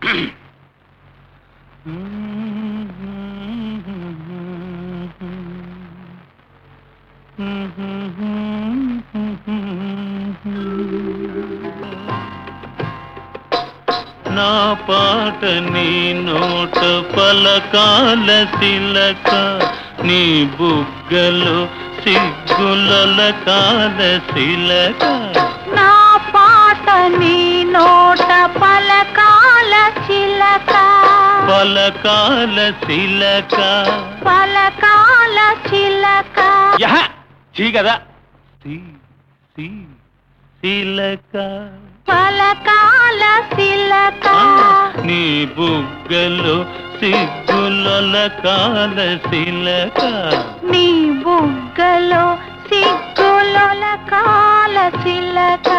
నా పాట నీ నోట పలకాల శిలక నీ బుగ్గలు సిగ్గుల కాల శిలక నా పాట నీ నోట పలకాల చిలక పలకాల శిలక పలకాల చిలక యహ చీ కదా సి సి శిలక పలకాల చిలక నీ బుగ్గలు సిగ్గుల కాల శిలక నీ బుగ్గలో సిగ్గుల కాల చిలక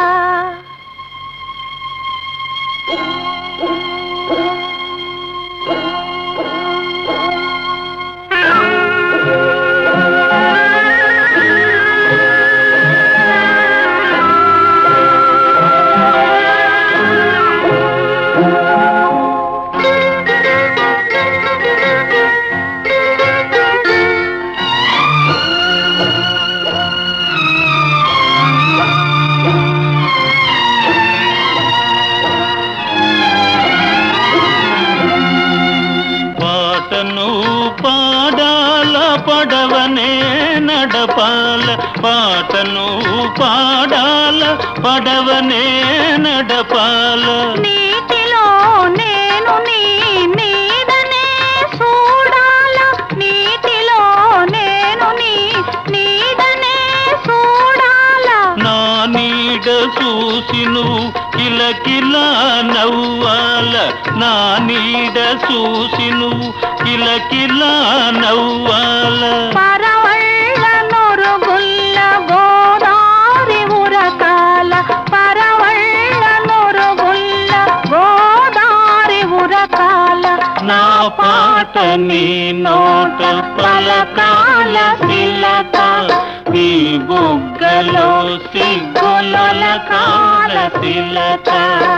పాటను పాడాల పడవనే నడపాల పాటను పాడాల పడవనే నడపాల నీటిలో నేను నీ నీడనే చూడాల నీటిలో నేను నీ నీడనే చూడాల నా నీడ చూసి నువ్వు కిలకిలా నవ్వాల నా నీడ చూసి నువ్వు కిలకిలా నవ్వాల పరవళ్ళ నొరుగుల్ల గోదారి ఉరకాల పరవళ్ళ నొరుగుల్ల గోదారి ఉరకాల నా పాట నీ నోట పలకాల శిలక నీ బుగ్గలో సిగ్గుల కాల శిలక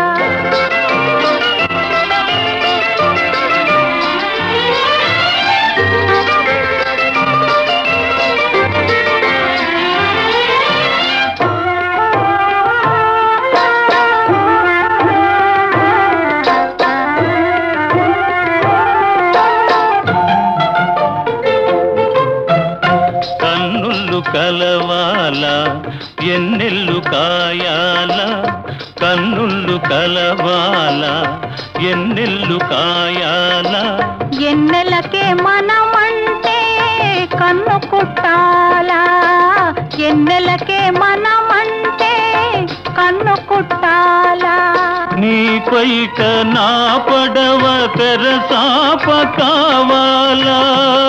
కన్నుళ్ళు కలవాల ఎన్నెల్లు కాయాల కన్నుళ్ళు కలవాల ఎన్నెల్లు కాయాల ఎన్నెలకే మనమంటే కన్ను కుట్టాలా ఎన్నెలకే మనమంటే కన్ను కుట్టాలా నీ పైట నా పడవ తెరసాప కావాలా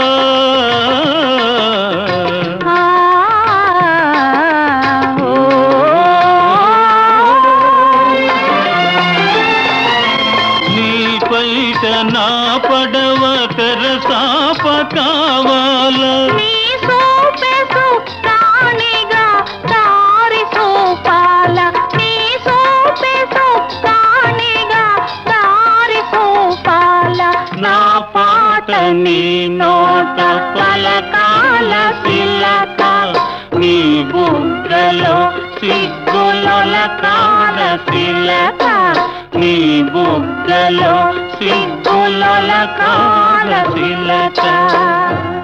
ఆ, ఓ. నీ పైట నా పడవ తెరసాప కావాలా నీ సూపె సుక్కానిగా దారి చూపాల నీ సూపె సుక్కానిగా దారి చూపాల నా పాట నీ నోట పలకాల శిలక నీ బుగ్గలో సిగ్గుల కాల శిలక నీ బుగ్గలో సిగ్గుల కాల శిలక